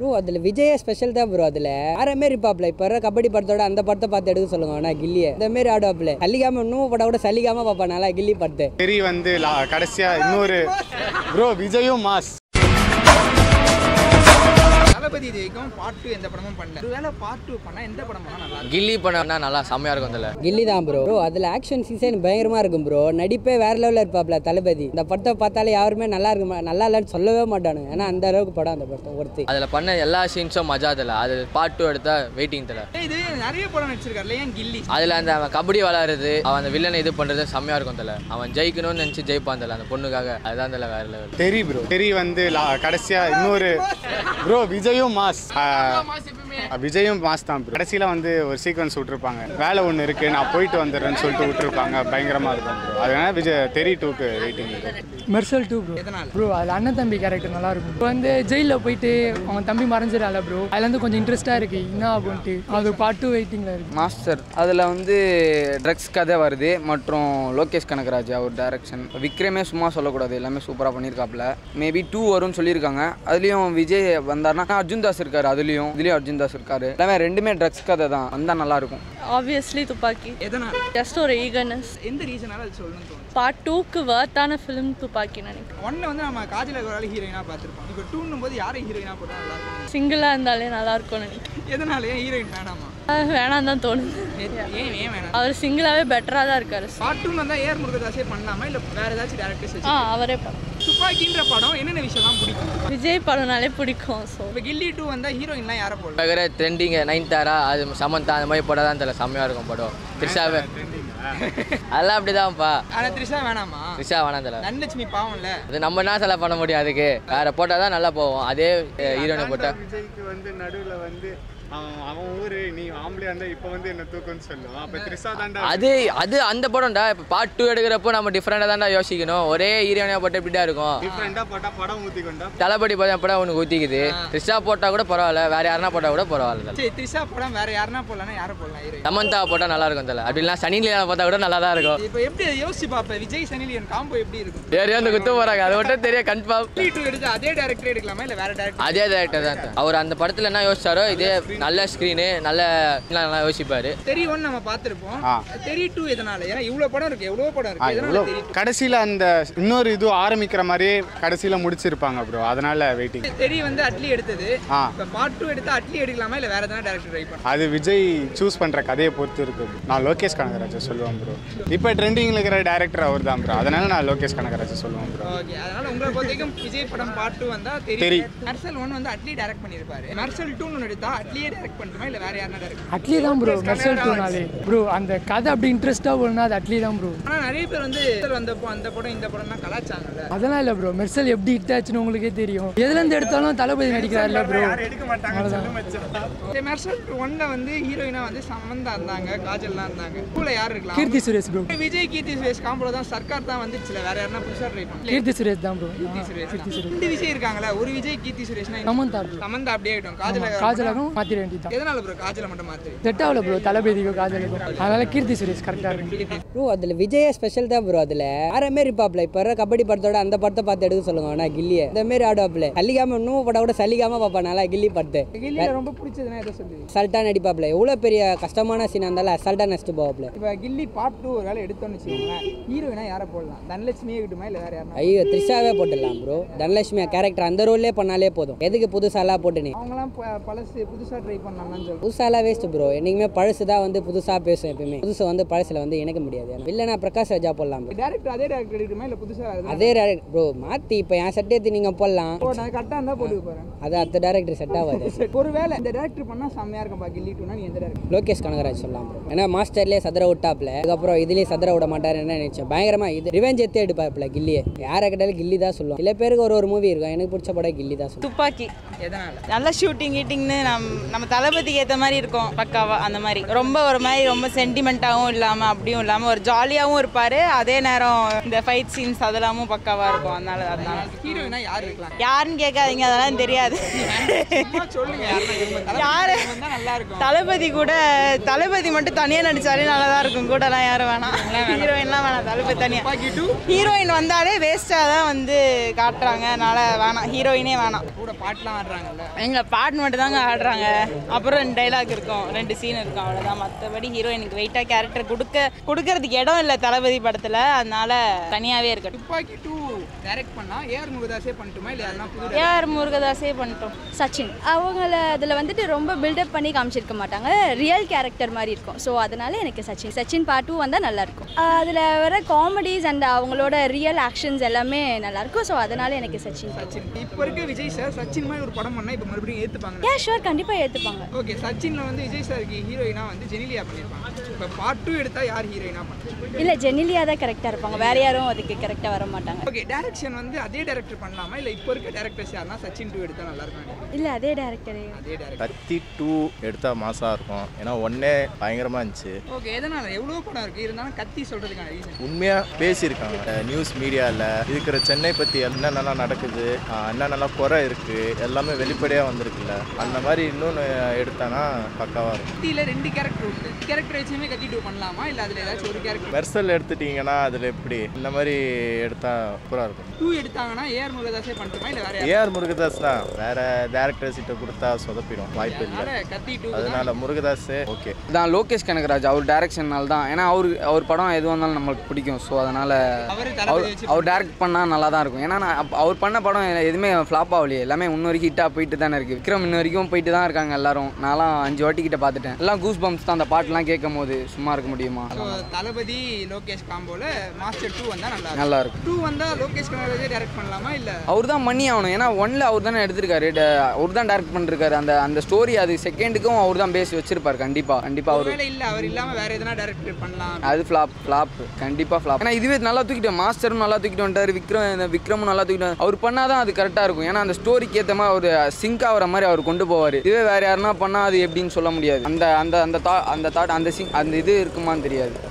Bro அதில் Vijaya special தான் bro அதில் வேற மாரி பாப்பில் இப்போ வர கபடி படத்தோட அந்த படத்தை பார்த்து எடுக்க சொல்லுங்க ஆனால் கில்லியை இந்த மாரி ஆடுவாப்பில் சலிக்காம இன்னும் படம் கூட சலிக்காம பார்ப்பேன் நல்லா கில்லி படத்தை தெரி வந்து லா- கடைசியா இன்னொரு ப்ரோ விஜயும் மாஸ் தளபதி இது வரைக்கும் பார்ட் டூ எந்த படமும் பண்ணல ஒருவேளை பார்ட் டூ பண்ணா எந்த படம் பண்ணா நல்லா இருக்கும் கில்லி பண்ணா நல்லா செம்மையா இருக்கும் அதில் கில்லி தான் ப்ரோ ப்ரோ அதில் ஆக்ஷன் சீசன் பயங்கரமாக இருக்கும் ப்ரோ நடிப்பே வேற லெவலில் இருப்பாப்ல தளபதி இந்த படத்தை பார்த்தாலே யாருமே நல்லா இருக்கு நல்லா இல்லைன்னு சொல்லவே மாட்டானுங்க ஏன்னா அந்த அளவுக்கு படம் அந்த படத்தை ஒருத்தி அதில் பண்ண எல்லா சீன்ஸும் மஜா அதில் அது பார்ட் டூ எடுத்தா வெயிட்டிங் தல ஏய், இது நிறைய படம் நடிச்சிருக்காருல ஏன் கில்லி அதில் அந்த அவன் கபடி விளாடுறது அவன் அந்த வில்லனை இது பண்ணுறது செம்மையா இருக்கும் தல அவன் ஜெயிக்கணும்னு நினச்சி ஜெயிப்பான் தல அந்த பொண்ணுக்காக அதுதான் தல வேற லெவல் தெரி ப்ரோ தெரி வந்து லா- கடைசியா இன்னொரு ப்ரோ விஜயும் மாஸ் ஆ, விஜயும் மாஸ் தான் ப்ரோ கடைசியில் வந்து ஒரு சீக்வன்ஸ் விட்டுருப்பாங்க வேலை ஒன்று இருக்கு நான் போயிட்டு வந்துடுறேன்னு சொல்லிட்டு விட்டுருப்பாங்க பயங்கரமாக இருக்கும் ப்ரோ அதனால விஜய் தெரி டூக்கு வெயிட்டிங் மெர்சல் டூ ப்ரோ எதனால ப்ரோ அதில் அண்ணன் தம்பி கேரக்டர் நல்லா இருக்கும் இப்போ வந்து ஜெயிலில் போயிட்டு அவன் தம்பி மறைஞ்சிடல ப்ரோ அதுல இருந்து கொஞ்சம் இன்ட்ரெஸ்ட்டாக இருக்கு என்ன ஆகும்ட்டு அது பார்ட் டூ வெயிட்டிங்கில் இருக்கு மாஸ்டர் அதில் வந்து ட்ரக்ஸ் கதை வருது மற்றும் லோகேஷ் கனகராஜ் அவர் டைரக்ஷன் விக்ரமே சும்மா சொல்லக்கூடாது எல்லாமே சூப்பராக பண்ணியிருக்காப்புல மேபி டூ வரும்னு சொல்லியிருக்காங்க அதுலேயும் விஜய் வந்தார்னா அர்ஜுன் தாஸ் இருக்காரு அதுலேயும் இதுலேயும் அர்ஜுன் தாஸ் இருக்காரு எல்லாமே ரெண்டுமே ட்ரக்ஸ் கதை தான் வந்தால் நல்லாயிருக்கும் ஆப்வியஸ்லி துப்பாக்கி எதனால ஜஸ்ட் ஒரு ஈகர்னஸ் எந்த ரீசனால அது சொல்லணும்னு தோணும் பார்ட் டூக்கு வர்த்தான ஃபிலிம் துப்பாக்கி நினைக்கிறேன் ஒன்ல வந்து நம்ம காஜல் அகர்வால் ஹீரோயினா பார்த்துருப்போம் இப்போ டூன்னும் போது யாரை ஹீரோயினா போட்டா நல்லா இருக்கும் சிங்கிளாக இருந்தாலே நல்லா இருக்கும்னு நினைக்கிறேன் எதனால ஏன் ஹீரோயின் வேணாமா அது வேணாம் தான் தோணுது ஏன் ஏன் ஏன் வேணாம் அவர் சிங்கிளாகவே பெட்டராக தான் இருக்காரு பார்ட் டூன்னு வந்தால் ஏஆர் முருகதாஸே பண்ணலாமா இல்லை வேற ஏதாச்சும் டேரக்டர்ஸ் ஆ அவரே படம் துப்பாக்கின்ற படம் என்னென்ன விஷயம்லாம் பிடிக்கும் விஜய் படம்னாலே பிடிக்கும் ஸோ இப்போ கில்லி டூ வந்தால் ஹீரோயின்லாம் யாரை போடலாம் இருக்கிற ட்ரெண்டிங் நைன்தாரா அது சமந்தா அந்த மாதிரி படம் தான் தல செம்மையா இருக்கும் படம் த்ரிஷாவே அதெல்லாம் அப்படிதான்ப்பா ஆனால் த்ரிஷா வேணாமா த்ரிஷா வேணாம் தல தனலட்சுமி பாவம்ல அது நம்ம என்ன செலவு பண்ண முடியும் அதுக்கு வேற போட்டால் தான் நல்லா போவோம் அதே ஹீரோனை போட்டால் விஜய்க்கு வந்து நடுவில் வந்து அவன் அவன் ஊரு நீ ஆம்பளையா இருந்தா இப்போ வந்து என்ன தூக்குன்னு சொல்லுவான் அப்போ த்ரிஷா தாண்டா அது அது அந்த படம்டா இப்போ பார்ட் டூ எடுக்கிறப்போ நம்ம டிஃப்ரெண்டாக தான்டா யோசிக்கணும் ஒரே ஹீரோனியாக போட்டு இப்படிதான் இருக்கும் டிஃப்ரெண்டாக போட்டால் படம் ஊற்றி கொண்டா தளபதி படம் படம் உனக்கு ஊற்றிக்குது த்ரிஷா போட்டால் கூட பரவாயில்ல வேற யாருனா போட்டால் கூட பரவாயில்ல சரி த்ரிஷா படம் வேற யாருன்னா போடலாம்னா யாரை போடலாம் ஹீரோயின் சமந்தா போட்டால் நல்லா இருக்கும் தல அப்படிலாம் சனி லீலா பார்த்தா கூட நல்லா தான் இருக்கும் இப்போ எப்படி அதை யோசிச்சு பார்ப்பேன் விஜய் சனிலியன் காம்போ எப்படி இருக்கும் யாரையும் வந்து குத்து போகிறாங்க அது மட்டும் தெரியும் கன்ஃபார்ம் கில்லி டூ எடுத்து அதே டேரக்டர் எடுக்கலாமா இல்லை வேற டேரக்டர் அதே டேரக்டர் தான் sir. அவர் அந்த படத்தில் என்ன யோசிச்சாரோ இதே நல்ல ஸ்க்ரீனு நல்ல நல்லா யோசிப்பாரு தெரி ஒன் நம்ம பார்த்துருப்போம் ஆ. தெரி டூ எதனால ஏன்னா இவ்வளோ படம் இருக்கு எவ்வளோ படம் இருக்கு எதனால இவ்வளோ தெரி டூ கடைசியில் அந்த இன்னொரு இது ஆரம்பிக்கிற மாதிரியே கடைசியில் முடிச்சிருப்பாங்க ப்ரோ அதனால வெயிட்டிங் தெரி வந்து அட்லி எடுத்தது ஆ. இப்போ பார்ட் டூ எடுத்தா அட்லி எடுக்கலாமா இல்லை வேற எதனா டேரக்டர் ட்ரை பண்ணலாம் அது விஜய் சூஸ் பண்ணுற கதையை பொறுத்து இருக்கு நான் லோகேஷ் கனகராஜை சொல்லுவேன் ப்ரோ இப்போ ட்ரெண்டிங்கில் இருக்கிற டேரக்டர் அவர் தான் ப்ரோ அதனால நான் லோகேஷ் கனகராஜை சொல்லுவேன் ப்ரோ ஓகே அதனால உங்களை பொறுத்த வரைக்கும் விஜய் படம் பார்ட் டூ வந்தா தெரி தெரி. மெர்சல் ஒன் வந்து அட்லி டைரக்ட் பண்ணியிருப்பாரு மெர்சல் டூ ஒன்று எடுத்தா அட்லியே டைரக்ட் பண்ணணுமா இல்லை வேற யாருனா டைரக்ட் அட்லி தான் ப்ரோ மெர்சல் டூனாலே ப்ரோ அந்த கதை அப்படி இன்ட்ரெஸ்ட்டாக போகணும்னா அது அட்லி தான் ப்ரோ ஆனால் நிறைய பேர் வந்து மெர்சல் வந்தப்போ அந்த படம் இந்த படம்லாம் கலாச்சாங்கல்ல அதெல்லாம் இல்லை ப்ரோ மெர்சல் எப்படி ஹிட் ஆச்சுன்னு உங்களுக்கே தெரியும் எதுலேருந்து எடுத்தாலும் தளபதி நடிக்கிறாருல்ல ப்ரோ இந்த மெர்சல் ஒன்ல வந்து ஹீரோயினா வந்து சமந்தா இருந்தாங்க காஜல்லாம் இருந்தாங்க டூல யார் இருக்கலாம் கீர்த்தி சுரேஷ் ப்ரோ விஜய் கீர்த்தி சுரேஷ் காம்போல தான் சர்க்கார் தான் வந்துச்சுல வேற யாருன்னா புதுசா ட்ரை பண்ணல கீர்த்தி சுரேஷ் தான் ப்ரோ கீர்த்தி சுரேஷ் தான். ரெண்டு விஜய் இருக்காங்களா ஒரு விஜய் கீர்த்தி சுரேஷ்னா சமந்தா ப்ரோ சமந்தா அப்படியே ஆயிட்டோம் காஜல காஜலாகவும் மாற்றிட வேண்டியது எதனால ப்ரோ காஜல மட்டும் மாத்து செட் ஆகல ப்ரோ தளபதிக்கும் காஜலுக்கும் அதனால கீர்த்தி சுரேஷ் கரெக்டாக இருக்கு ப்ரோ அதில் விஜய ஸ்பெஷல் தான் ப்ரோ அதில் வேற மாரி பாப்பில் இப்போ வர கபடி படத்தோட அந்த படத்தை பார்த்து எடுக்க சொல்லுங்க ஆனால் கில்லியை இந்த மாரி ஆடுவாப்பில் சலிக்காம இன்னும் படம் கூட சலிக்காம பார்ப்பேன் நல்லா கில்லி படத்தை கில்லில ரொம்ப பிடிச்சதுன்னா எதை சொல்லுவீங்க அசால்ட்டாக நடிப்பாப்பில் எவ்வளோ பெரிய கஷ்டமான சீனாக இருந்தாலும் அசால்ட்டாக நடிச்சுட்டு போவாப்பில் இப்போ கில்லி பார்ட் டூ ஒரு வேலை எடுத்தோம்னு வச்சுக்கோங்களேன் ஹீரோயினா யாரை போடலாம் தனலட்சுமியே விட்டுமா இல்லை வேற யாருனா ஐயோ த்ரிஷாவே போட்டுடலாம் ப்ரோ தனலட்சுமி கேரக்டர் அந்த ரோல்லே பண்ணாலே போதும் எதுக்கு புதுசாலாம் போட்டு நீ அவங்களாம் ப- பழசு புதுசா ட்ரை பண்ணலாம்னு சொல்லுவோம் புதுசாலாம் வேஸ்ட் ப்ரோ என்னைக்குமே பழசு தான் வந்து புதுசாக பேசும் எப்பயுமே புதுசு வந்து பழசில் வந்து இணைக்க முடியாது இல்லைனா பிரகாஷ் ராஜா போடலாம் bro. டேரக்டர் அதே டேரக்டர் எடுக்கணுமா இல்லை புதுசா வேற எதுனா? அதே டேரக்ட் ப்ரோ மாற்றி இப்போ என் செட் எடுத்து நீங்கள் போடலாம் ஓ நான் கரெக்டாக இருந்தால் போட்டு போகிறேன் அது அந்த டேரக்டர் செட் ஆகாது ஒருவேளை இந்த டேரக்டர் பண்ணால் செம்மையாக இருக்கும்பா கில்லி டூனா நீ எந்த டேரக்டர் லோகேஷ் கனகராஜ் சொல்லலாம் ப்ரோ ஏன்னா மாஸ்டர்லேயே சதுர விட்டாப்ல அதுக்கப்புறம் இதுலேயே சதுர விட மாட்டார் என்ன நினைச்சேன் பயங்கரமா இது ரிவெஞ்ச் எடுத்து எடுப்பாப்ல கில்லியே யாரை கேட்டாலும் கில்லி தான் சொல்லுவோம் சில பேருக்கு ஒரு ஒரு மூவி இருக்கும் எனக்கு பிடிச்ச படம் கில்லி தான் சொல்லுவோம் துப்பாக்கி எதனால நல்ல ஷூட்டிங் கீட்டிங்னு நம் நம்ம தளபதிக்கு ஏற்ற மாதிரி இருக்கும் பக்காவா அந்த மாதிரி ரொம்ப ஒரு மாதிரி ரொம்ப சென்டிமெண்ட்டாகவும் இல்லாமல் அப்படியும் இல்லாமல் ஒரு ஜாலியாகவும் இருப்பார் அதே நேரம் இந்த ஃபைட் சீன்ஸ் அதெல்லாமும் பக்காவாக இருக்கும் அதனால அதனால ஹீரோயினா யார் இருக்கலாம் யாருன்னு கேட்காதீங்க அதெல்லாம் தெரியாது சும்மா சொல்லுங்க யாருன்னா இருங்க. தளபதி யாரு வந்தா நல்லா இருக்கும் தளபதி கூட தளபதி மட்டும் தனியாக நடிச்சாலே நல்லா தான் இருக்கும் கூடலாம் யாரும் வேணாம் ஹீரோயின்லாம் வேணாம் தளபதி தனியாக ஹீரோயின் வந்தாலே வேஸ்ட்டாக தான் வந்து காட்டுறாங்க அதனால வேணாம் ஹீரோயினே வேணாம் கூட பாட்டுலாம் ஆடுறாங்கல்ல எங்களை பாட்டு மட்டும் தாங்க ஆடுறாங்க அப்புறம் ரெண்டு டைலாக் இருக்கும் ரெண்டு சீன் இருக்கும் அவ்வளோதான் மற்றபடி ஹீரோயினுக்கு வெயிட்டாக கேரக்டர் கொடுக்க கொடுக்கறதுக்கு இடம் இல்லை தளபதி படத்தில் அதனால தனியாகவே இருக்கட்டும் துப்பாக்கி டூ டைரக்ட் பண்ணா ஏஆர் முருகதாஸே பண்ணட்டுமா இல்லை யாருன்னா புது ஏஆர் முருகதாஸே பண்ணிட்டோம் சச்சின் அவங்கள அதில் வந்துட்டு ரொம்ப பில்டப் பண்ணி காமிச்சிருக்க மாட்டாங்க ரியல் கேரக்டர் மாதிரி இருக்கும் ஸோ அதனால எனக்கு சச்சின் சச்சின் பார்ட் டூ வந்தால் நல்லாயிருக்கும் அதில் வர காமெடிஸ் அண்ட் அவங்களோட ரியல் ஆக்ஷன்ஸ் எல்லாமே நல்லாயிருக்கும் ஸோ அதனால எனக்கு சச்சின் சச்சின் இப்போ இருக்க விஜய் சார் சச்சின் மாதிரி ஒரு படம் பண்ணா இப்போ மறுபடியும் ஏற்றுப்பாங்க ஏன் ஷுவர் கண்டிப்பாக ஏற்றுப்பாங்க ஓகே சச்சின்ல வந்து விஜய் சாருக்கு ஹீரோயினா வந்து ஜெனிலியா பண்ணியிருப்பாங்க இப்போ பார்ட் டூ எடுத்தா யார் ஹீரோயினா பண்ணுறாங்க இல்லை ஜெனிலியா தான் கரெக்டாக இருப்பாங்க வேற யாரும் அதுக்கு கரெக்டாக வர மாட்டாங்க ஓகே டைரக்ஷன் வந்து அதே டேரக்டர் பண்ணலாமா இல்லை இப்போ இருக்க டேரக்டர்ஸ் யாருன்னா சச்சின் டூ எடுத்தா நல்லா இருக்கும் இல்லை அதே டேரக்டரே அதே டேரக்டர் கத்தி டூ எடுத்தால் மாசாக இருக்கும் ஏன்னா ஒன்னே பயங்கரமாக இருந்துச்சு ஓகே எதனால எவ்வளோ படம் இருக்கு இருந்தாலும் கத்தி சொல்றதுக்கான ரீசன் உண்மையாக பேசியிருக்காங்க நியூஸ் மீடியாவில் இருக்கிற சென்னை பற்றி என்னென்னலாம் நடக்குது ஆஹ் என்னென்னலாம் குறை இருக்குது எல்லாமே வெளிப்படையாக வந்திருக்குல்ல அந்த மாதிரி இன்னொன்று எடுத்தானா பக்காவாக இருக்கும் கத்தியில ரெண்டு கேரக்டர் உண்டு கேரக்டர் வச்சுமே கத்தி டூ பண்ணலாமா இல்லை அதில் ஏதாச்சும் ஒரு கேரக்டர் மெர்சல் எடுத்துட்டிங்கன்னா அதில் எப்படி இந்த மாதிரி எடுத்தால் சூப்பராக இருக்கும் டூ எடுத்தாங்கன்னா ஏஆர் முருகதாஸே பண்ணட்டுமா இல்லை வேற யாரும் ஏஆர் முருகதாஸ் தான் வேற டேரக்டர்ஸ் கிட்ட கொடுத்தா சொதப்பிடும் வாய்ப்பு இல்லை அதனால கத்தி டூ அதனால முருகதாஸ் ஓகே தான் லோகேஷ் கனகராஜ் அவர் டைரக்ஷன்னால தான் ஏன்னா அவர் அவர் படம் எதுவாக இருந்தாலும் நம்மளுக்கு பிடிக்கும் ஸோ அதனால் அவரு அவர் தளபதி வச்சு அவர் டேரக்ட் பண்ணால் நல்லா தான் இருக்கும் ஏன்னா நான் அப்ப- அவர் பண்ண படம் எதுவுமே ஃப்ளாப் ஆகலையே எல்லாமே இன்ன வரைக்கும் ஹிட்டாக போயிட்டு தானே இருக்குது விக்ரம் இன்ன வரைக்கும் போயிட்டு தான் இருக்காங்க எல்லாரும் நான்லாம் அஞ்சு வாட்டி கிட்ட பார்த்துட்டேன் எல்லாம் கூஸ் பம்ப்ஸ் தான் அந்த பாட்டுலாம் கேட்கும் போது சும்மா இருக்க முடியுமா ஸோ தளபதி லோகேஷ் காம்போல மாஸ்டர் டூ வந்தா நல்லா நல்லா இருக்கும் டூ வந்தா லோகேஷ் கனகராஜே டைரக்ட் பண்ணலாமா இல்லை அவர் தான் பண்ணி ஆகணும் ஏன்னா ஒன்ல அவர் தானே எடுத்திருக்காரு ட- அவர் தான் டேரக்ட் பண்ணிருக்காரு அந்த அந்த ஸ்டோரி அது செகண்டுக்கும் அவர் தான் பேசி வச்சிருப்பார் கண்டிப்பாக கண்டிப்பாக அவர் ஒருவேளை இல்லை அவர் இல்லாம வேற எதனா டைரக்டர் பண்ணலாம் அது ஃப்ளாப் ஃப்ளாப் கண்டிப்பாக ஃப்ளாப் ஏன்னா இதுவே நல்லா தூக்கிட்டோம் மாஸ்டரும் நல்லா தூக்கிட்டு வந்துட்டாரு விக்ரம் இந்த விக்ரமும் நல்லா தூக்கிட்டு வந்து- அவர் பண்ணாதான் அது கரெக்டாக இருக்கும் ஏன்னா அந்த ஸ்டோரிக்கு ஏற்ற மாதிரி அவர் சிங்க் ஆகிற மாதிரி அவர் கொண்டு போவார் இதுவே வேற யாருன்னா பண்ணால் அது எப்படின்னு சொல்ல முடியாது அந்த அந்த அந்த தா அந்த தாட் அந்த சிங் அந்த இது இருக்குமான்னு தெரியாது